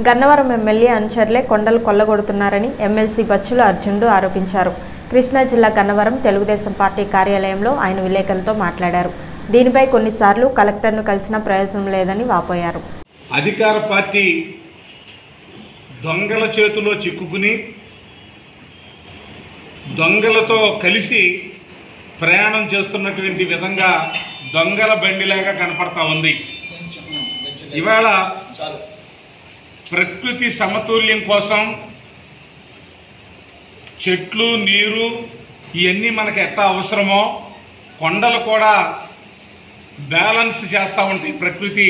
Gannavaram MLA అనుచరులే కొండలు కొల్లగొడుతున్నారని MLC Bachula అర్జునుడు ఆరోపించారు కృష్ణా జిల్లా గన్నవరం తెలుగుదేశం పార్టీ కార్యాలయంలో ఆయన విలేకరులతో మాట్లాడారు దీనిపై కొన్నిసార్లు కలెక్టర్ను కలిసిన ప్రయోజనం లేదని వాపోయారు అధికార పార్టీ దొంగల చేతిలో చిక్కుకుని దొంగలతో కలిసి ప్రయాణం చేస్తున్నటువంటి విధంగా దొంగల బండిలాగా కనపడతా ఉంది ఇవాళ ప్రకృతి సమతుల్యం కోసం చెట్లు నీరు ఇవన్నీ మనకు ఎట్టా అవసరమో కొండలు కూడా బ్యాలెన్స్ చేస్తూ ఉంటాయి ప్రకృతి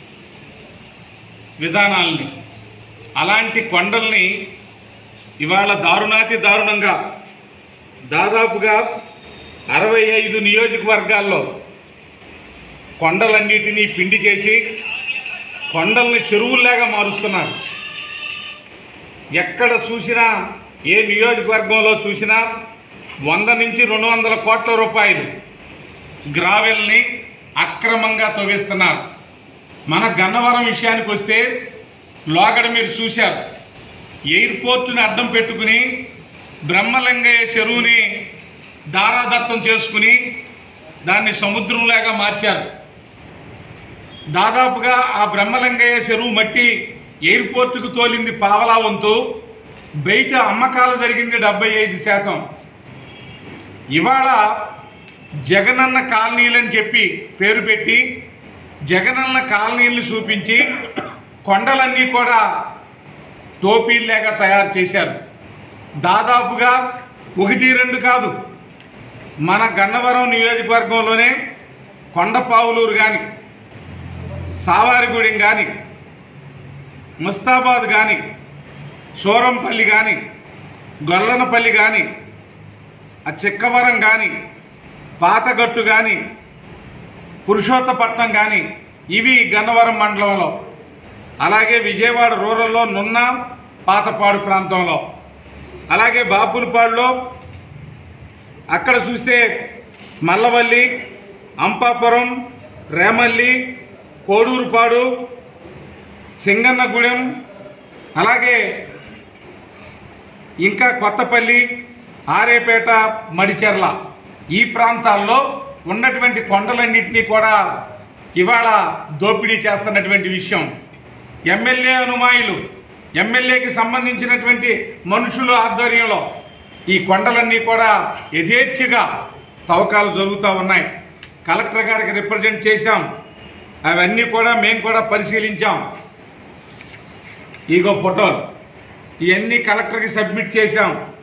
విధానాల్ని అలాంటి కొండల్ని ఇవాళ దారుణాతి దారుణంగా దాదాపుగా అరవై ఐదు నియోజకవర్గాల్లో కొండలన్నిటినీ పిండి చేసి కొండల్ని చెరువుల్లాగా మారుస్తున్నారు ఎక్కడ చూసినా ఏ నియోజకవర్గంలో చూసినా వంద నుంచి రెండు వందల కోట్ల రూపాయలు గ్రావెల్ని అక్రమంగా తవ్విస్తున్నారు మన గన్నవరం విషయానికి వస్తే లోగడ మీరు చూశారు ఎయిర్పోర్టుని అడ్డం పెట్టుకుని బ్రహ్మలింగయ్య చెరువుని దారాదత్తం చేసుకుని దాన్ని సముద్రంలాగా మార్చారు దాదాపుగా ఆ బ్రహ్మలింగయ్య చెరువు మట్టి ఎయిర్పోర్టుకు తోలింది పావలా వంతు బయట అమ్మకాలు జరిగింది డెబ్బై ఐదు శాతం ఇవాళ జగనన్న కాలనీలని చెప్పి పేరు పెట్టి జగనన్న కాలనీలు చూపించి కొండలన్నీ కూడా టోపీల్లాగా తయారు చేశారు దాదాపుగా ఒకటి రెండు కాదు మన గన్నవరం నియోజకవర్గంలోనే కొండపావులూరు కానీ సావారిగూడెం కానీ ముస్తాబాద్ కానీ సూరంపల్లి కానీ గొల్లనపల్లి కానీ ఆ చిక్కవరం కానీ పాతగట్టు కానీ పురుషోత్తపట్నం కానీ ఇవి గన్నవరం మండలంలో అలాగే విజయవాడ రూరల్లో నున్న పాతపాడు ప్రాంతంలో అలాగే బాపులపాడులో అక్కడ చూస్తే మల్లవల్లి అంపాపురం రేమల్లి కోడూరుపాడు సింగన్నగూడెం అలాగే ఇంకా కొత్తపల్లి ఆరేపేట మడిచెర్ల ఈ ప్రాంతాల్లో ఉన్నటువంటి కొండలన్నింటినీ కూడా ఇవాళ దోపిడీ చేస్తున్నటువంటి విషయం ఎమ్మెల్యే అనుమాయులు ఎమ్మెల్యేకి సంబంధించినటువంటి మనుషుల ఆధ్వర్యంలో ఈ కొండలన్నీ కూడా యథేచ్ఛగా తవ్వకాలు జరుగుతూ ఉన్నాయి కలెక్టర్ గారికి రిప్రజెంట్ చేశాం అవన్నీ కూడా మేము కూడా పరిశీలించాం ఈగో ఫోటోలు ఇవన్నీ కలెక్టర్కి సబ్మిట్ చేశాం